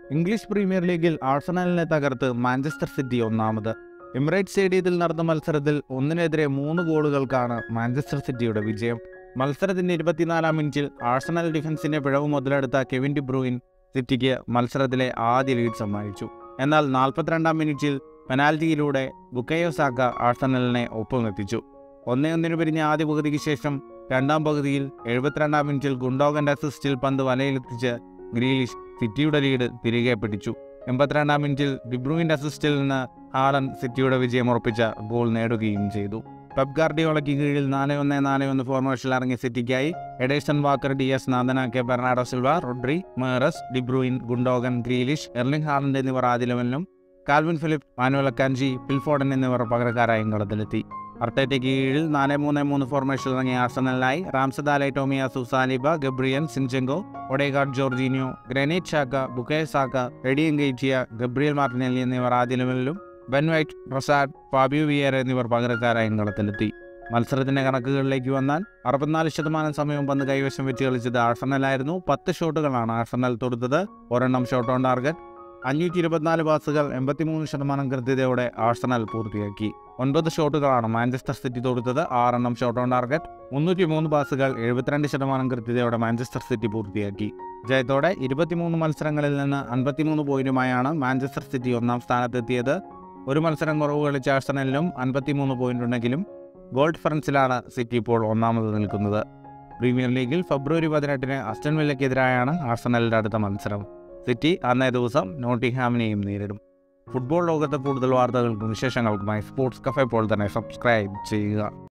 English premier ലീഗിൽ ആഴ്സണലിനെ തകർത്ത് Manchester city ഒന്നാമത് എമിറേറ്റ് സ്റ്റേഡിയത്തിൽ നടന്ന മത്സരത്തിൽ ഒന്നിനെതിരെ മൂന്ന് ഗോളുകൾക്കാണ് മാഞ്ചസ്റ്റർ സിറ്റിയുടെ വിജയം മത്സരത്തിന്റെ ഇരുപത്തിനാലാം മിനിറ്റിൽ ആഴ്സണൽ ഡിഫൻസിന്റെ പിഴവ് മുതലെടുത്ത കെവിൻ ഡി ബ്രൂയിൻ സിറ്റിക്ക് മത്സരത്തിലെ ആദ്യ ലീഡ് സമ്മാനിച്ചു എന്നാൽ നാൽപ്പത്തിരണ്ടാം മിനിറ്റിൽ പെനാൽറ്റിയിലൂടെ ബുക്കയോ സാക്ക ആഴ്സണലിനെ ഒപ്പമെത്തിച്ചു ഒന്നേ ഒന്നിന് പിരിഞ്ഞ ആദ്യ പകുതിക്ക് ശേഷം രണ്ടാം പകുതിയിൽ എഴുപത്തിരണ്ടാം മിനിറ്റിൽ ഗുണ്ടോഗന്റെ അസിസ്റ്റിൽ പന്ത് വലയിലെത്തിച്ച് ഗ്രീലിഷ് സിറ്റിയുടെ ലീഡ് തിരികെ പിടിച്ചു എൺപത്തിരണ്ടാം മിനിറ്റിൽ ഡിബ്രൂവിന്റെ അസിസ്റ്റിൽ നിന്ന് ഹാളൻ സിറ്റിയുടെ വിജയം ഉറപ്പിച്ച ഗോൾ നേടുകയും ചെയ്തു പെപ് ഗാർഡിയോളയ്ക്ക് കീഴിൽ നാല് ഒന്ന് നാല് ഒന്ന് ഫോർമേഷനിൽ ഇറങ്ങിയ സിറ്റിക്കായി എഡേഴ്സൺ വാക്കർ ഡി എസ് നാഥനാക്കിയ Bernardo Silva Rodri Mahrez De Bruyne Gundogan Grealish Erling Haaland എന്നിവർ ആദ്യ ലെവലിലും Kalvin Phillips Manuel Akanji Phil Foden എന്നിവർ പകരക്കാരായും കളത്തിലെത്തി അർട്ടേറ്റയ്ക്ക് കീഴിൽ നാല് മൂന്ന് മൂന്ന് ഫോർമേഷനിൽ ഇറങ്ങിയ ആർസണലിനായി Ramsdale Tomiyasu Saliba Gabriel Zinchenko Odegaard Jorginho Granit Xhaka Bukayo Saka Eddie Nketiah Gabriel Martinelli എന്നിവർ ആദ്യ ലെവലിലും Ben White Trossard Fabio Vieira എന്നിവർ പകരക്കാരായും കളത്തിലെത്തി മത്സരത്തിന്റെ കണക്കുകളിലേക്ക് വന്നാൽ അറുപത്തിനാല് ശതമാനം സമയവും പന്ത് കൈവശം വെച്ച് കളിച്ചത് ആഴ്സണലായിരുന്നു പത്ത് ഷോട്ടുകളാണ് ആഴ്സണൽ തൊടുത്തത് ഒരെണ്ണം ഷോട്ട് ഓൺ ടാർഗറ്റ് അഞ്ഞൂറ്റി ഇരുപത്തിനാല് പാസുകൾ എൺപത്തിമൂന്ന് ശതമാനം കൃത്യതയോടെ ആഴ്സണൽ പൂർത്തിയാക്കി ഒൻപത് ഷോട്ടുകളാണ് മാഞ്ചസ്റ്റർ സിറ്റി തൊടുത്തത് ആറെണ്ണം ഷോട്ട് ഓൺ ടാർഗറ്റ് മുന്നൂറ്റി മൂന്ന് പാസുകൾ എഴുപത്തിരണ്ട് ശതമാനം കൃത്യതയോടെ മാഞ്ചസ്റ്റർ സിറ്റി പൂർത്തിയാക്കി ജയത്തോടെ ഇരുപത്തിമൂന്ന് മത്സരങ്ങളിൽ നിന്ന് അൻപത്തിമൂന്ന് പോയിന്റുമായാണ് മാഞ്ചസ്റ്റർ സിറ്റി ഒന്നാം സ്ഥാനത്തെത്തിയത് ഒരു മത്സരം കുറവ് കളിച്ച ആഴ്സണലിനും അൻപത്തിമൂന്ന് പോയിന്റ് ഉണ്ടെങ്കിലും ഗോൾ ഡിഫറൻസിലാണ് സിറ്റി ഇപ്പോൾ ഒന്നാമത് നിൽക്കുന്നത് പ്രീമിയർ ലീഗിൽ ഫെബ്രുവരി പതിനെട്ടിന് അസ്റ്റൺ വില്ലയ്ക്കെതിരായാണ് ആഴ്സണലിൻ്റെ അടുത്ത മത്സരം സിറ്റി അന്നേ ദിവസം നോട്ടിംഗ്ഹാമിനെയും നേരിടും ഫുട്ബോൾ ലോകത്തെ കൂടുതൽ വാർത്തകൾക്കും വിശേഷങ്ങൾക്കുമായി സ്പോർട്സ് കഫേ പോൾ തന്നെ സബ്സ്ക്രൈബ് ചെയ്യുക